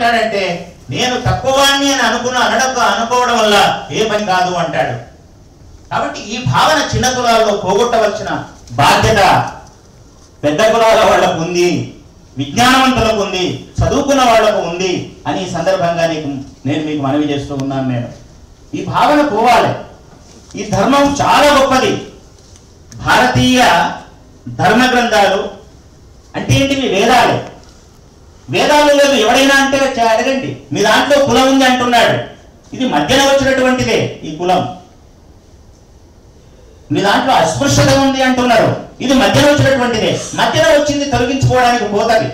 ఏమంటాడంటే నేను తక్కువాన్ని అని అనుకున్న అనడక అనుకోవడం వల్ల ఏ పని కాదు అంటాడు కాబట్టి ఈ భావన చిన్న కులాల్లో పోగొట్టవలసిన బాధ్యత పెద్ద కులాల వాళ్ళకు ఉంది విజ్ఞానవంతులకు ఉంది చదువుకున్న వాళ్ళకు ఉంది అని ఈ సందర్భంగా నీకు నేను మీకు మనవి చేస్తూ ఉన్నాను నేను ఈ భావన పోవాలి ఈ ధర్మం చాలా గొప్పది భారతీయ ధర్మ గ్రంథాలు అంటే ఏంటివి వేదాలే వేదాలు లేదు ఎవడైనా అంటే చ- అడగండి మీ దాంట్లో కులం ఉంది అంటున్నాడు ఇది మధ్యన వచ్చినటువంటిదే ఈ కులం మీ దాంట్లో అస్పృశ్యత ఉంది అంటున్నారు ఇది మధ్యన వచ్చినటువంటిదే మధ్యన వచ్చింది తొలగించుకోవడానికి పోతది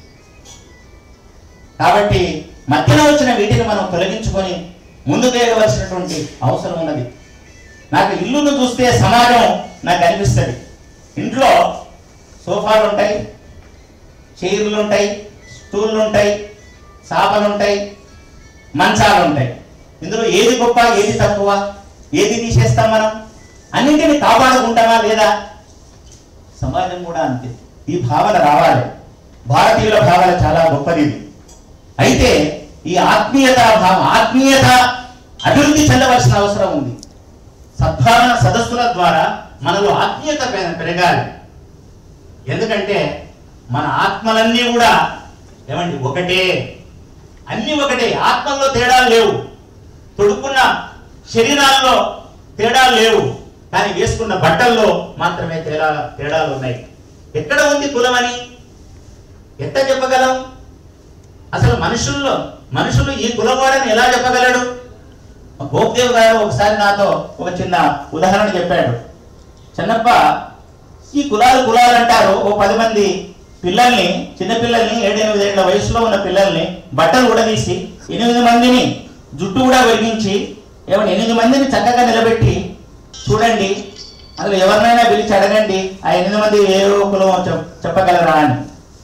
కాబట్టి మధ్యన వచ్చిన వీటిని మనం తొలగించుకొని ముందు వేయవలసినటువంటి అవసరం ఉన్నది నాకు ఇల్లును చూస్తే సమాజం నాకు అనిపిస్తుంది ఇంట్లో సోఫాలు ఉంటాయి చైర్లు ఉంటాయి స్టూళ్ళు ఉంటాయి సాపలు ఉంటాయి మంచాలు ఉంటాయి ఇందులో ఏది గొప్ప ఏది తక్కువ ఏది తీసేస్తాం మనం అన్నింటిని కాపాడుకుంటామా లేదా సమాజం కూడా అంతే ఈ భావన రావాలి భారతీయుల భావన చాలా గొప్పది ఇది అయితే ఈ ఆత్మీయత భావం ఆత్మీయత అభివృద్ధి చెందవలసిన అవసరం ఉంది సద్భావన సదస్సుల ద్వారా మనలో ఆత్మీయత పె- పెరగాలి ఎందుకంటే మన ఆత్మలన్నీ కూడా ఏమండి ఒకటే అన్ని ఒకటే ఆత్మల్లో తేడాలు లేవు తొడుక్కున్న శరీరాల్లో తేడాలు లేవు కానీ వేసుకున్న బట్టల్లో మాత్రమే తేడా తేడాలు ఉన్నాయి ఎక్కడ ఉంది కులం అని ఎట్ట చెప్పగలం అసలు మనుషుల్లో మనుషులు ఈ కులవాడని ఎలా చెప్పగలడు గోపదేవ్ గారు ఒకసారి నాతో ఒక చిన్న ఉదాహరణ చెప్పాడు చిన్నప్ప ఈ కులాలు కులాలు అంటారు ఓ పది మంది పిల్లల్ని చిన్న పిల్లల్ని ఏడెనిమిది ఏళ్ల వయసులో ఉన్న పిల్లల్ని బట్టలు ఉడదీసి ఎనిమిది మందిని జుట్టు కూడా వెలిగించి ఏమన్నా ఎనిమిది మందిని చక్కగా నిలబెట్టి చూడండి అందులో ఎవరినైనా పిలిచి అడగండి ఆ ఎనిమిది మంది ఏ కులం చెప్- చెప్పగలరా అని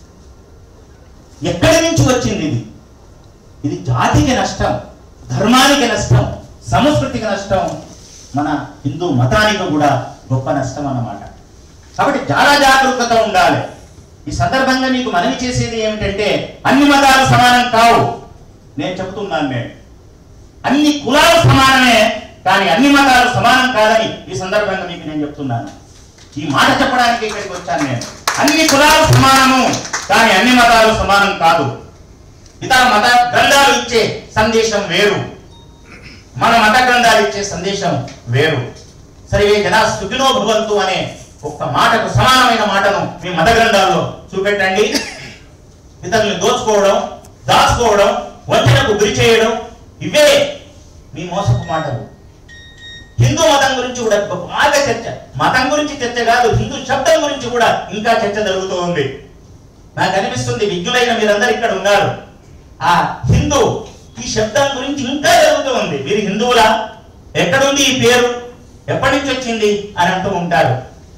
ఎక్కడి నుంచి వచ్చింది ఇది ఇది జాతికి నష్టం ధర్మానికి నష్టం సంస్కృతికి నష్టం మన హిందూ మతానికి కూడా గొప్ప నష్టం అన్నమాట కాబట్టి చాలా జాగరూకత ఉండాలి ఈ సందర్భంగా మీకు మనవి చేసేది ఏమిటంటే అన్ని మతాలు సమానం కావు నేను చెబుతున్నాను నేను అన్ని కులాలు సమానమే కానీ అన్ని మతాలు సమానం కాదని ఈ సందర్భంగా మీకు నేను చెప్తున్నాను ఈ మాట చెప్పడానికి ఇక్కడికి వచ్చాను నేను అన్ని కులాలు సమానము కానీ అన్ని మతాలు సమానం కాదు ఇతర మత గ్రంథాలు ఇచ్చే సందేశం వేరు మన మత గ్రంథాలు ఇచ్చే సందేశం వేరు సరివే జనా సుఖినో భవంతు అనే ఒక్క మాటకు సమానమైన మాటను మీ మత గ్రంథాల్లో చూపెట్టండి ఇతరుల్ని దోచుకోవడం దాచుకోవడం వంచనకు గురి చేయడం ఇవే మీ మోసపు మాటలు హిందూ మతం గురించి కూడా బాగా చర్చ మతం గురించి చర్చ కాదు హిందూ శబ్దం గురించి కూడా ఇంకా చర్చ జరుగుతూ ఉంది నాకు అనిపిస్తుంది విజ్ఞులైన మీరందరూ ఇక్కడ ఉన్నారు ఆ హిందూ ఈ శబ్దం గురించి ఇంకా జరుగుతూ ఉంది మీరు హిందువులా ఎక్కడుంది ఈ పేరు ఎప్పటి నుంచి వచ్చింది అని అంటూ ఉంటారు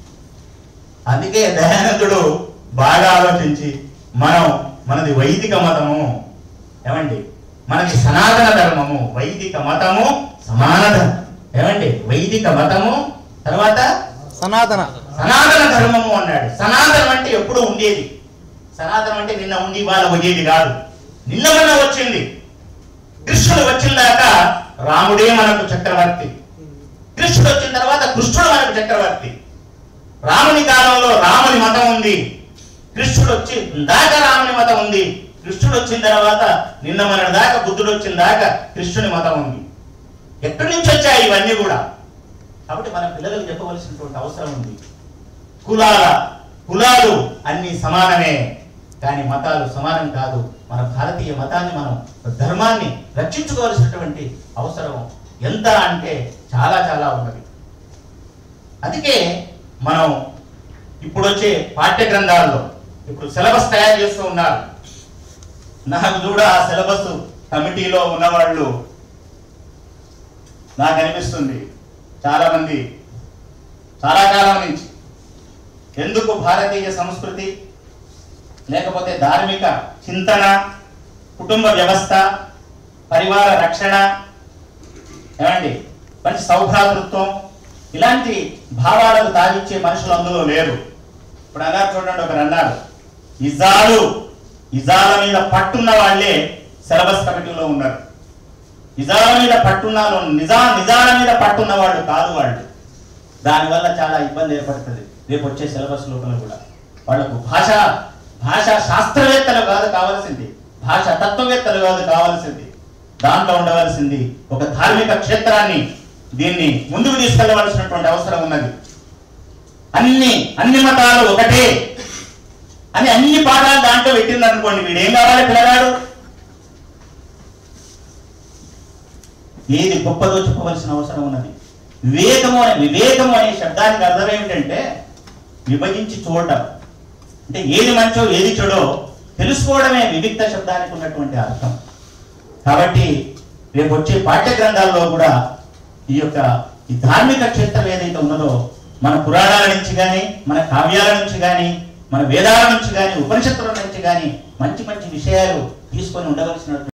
అందుకే దయానందుడు బాగా ఆలోచించి మనం మనది వైదిక మతము ఏమండి మనది సనాతన ధర్మము వైదిక మతము సమాన ధర్మం ఏమండి వైదిక మతము తర్వాత సనాతన సనాతన ధర్మము అన్నాడు సనాతనం అంటే ఎప్పుడు ఉండేది సనాతనం అంటే నిన్న ఉండి ఇవాళ పోయేది కాదు నిన్న మొన్న వచ్చింది కృష్ణుడు వచ్చిన దాకా రాముడే మనకు చక్రవర్తి కృష్ణుడు వచ్చిన తర్వాత కృష్ణుడు మనకు చక్రవర్తి రాముని కాలంలో రాముని మతం ఉంది కృష్ణుడు వచ్చి దాకా రాముని మతం ఉంది కృష్ణుడు వచ్చిన తర్వాత నిన్న మన దాకా బుద్ధుడు వచ్చిన దాకా కృష్ణుని మతం ఉంది ఎక్కడి నుంచి వచ్చాయి ఇవన్నీ కూడా కాబట్టి మన పిల్లలకు చెప్పవలసినటువంటి అవసరం ఉంది కులాల కులాలు అన్ని సమానమే కానీ మతాలు సమానం కాదు మన భారతీయ మతాన్ని మనం ధర్మాన్ని రక్షించుకోవాల్సినటువంటి అవసరం ఎంత అంటే చాలా చాలా ఉన్నది అందుకే మనం ఇప్పుడు వచ్చే పాఠ్య గ్రంథాల్లో ఇప్పుడు సిలబస్ తయారు చేస్తూ ఉన్నారు నాకు కూడా ఆ సిలబస్ కమిటీలో ఉన్నవాళ్ళు నాకు అనిపిస్తుంది చాలా మంది చాలా కాలం నుంచి ఎందుకు భారతీయ సంస్కృతి లేకపోతే ధార్మిక చింతన కుటుంబ వ్యవస్థ పరివార రక్షణ ఏమండి మంచి సౌభ్రాతృత్వం ఇలాంటి భావాలకు తాగిచ్చే మనుషులు అందులో లేరు ఇప్పుడు అన్నారు చూడండి ఒకరు అన్నారు ఇజాలు ఇజాల మీద పట్టున్న వాళ్ళే సిలబస్ కమిటీలో ఉన్నారు నిజాల మీద పట్టున్నాను నిజా నిజాల మీద పట్టున్న వాళ్ళు కాదు వాళ్ళు దానివల్ల చాలా ఇబ్బంది ఏర్పడుతుంది రేపు వచ్చే సిలబస్ లోపల కూడా వాళ్ళకు భాష భాషా శాస్త్రవేత్తలు కాదు కావాల్సింది భాష తత్వవేత్తలు కాదు కావాల్సింది దాంట్లో ఉండవలసింది ఒక ధార్మిక క్షేత్రాన్ని దీన్ని ముందుకు తీసుకెళ్లవలసినటువంటి అవసరం ఉన్నది అన్ని అన్ని మతాలు ఒకటే అని అన్ని పాఠాలు దాంట్లో పెట్టింది అనుకోండి వీడు ఏం కావాలి పిల్లగాడు ఏది గొప్పదో చెప్పవలసిన అవసరం ఉన్నది వివేకము అనే వివేకము అనే శబ్దానికి అర్థం ఏమిటంటే విభజించి చూడటం అంటే ఏది మంచో ఏది చెడో తెలుసుకోవడమే వివిక్త శబ్దానికి ఉన్నటువంటి అర్థం కాబట్టి రేపు వచ్చే పాఠ్య గ్రంథాల్లో కూడా ఈ యొక్క ఈ ధార్మిక క్షేత్రం ఏదైతే ఉన్నదో మన పురాణాల నుంచి కానీ మన కావ్యాల నుంచి కానీ మన వేదాల నుంచి కానీ ఉపనిషత్తుల నుంచి కానీ మంచి మంచి విషయాలు తీసుకొని ఉండవలసిన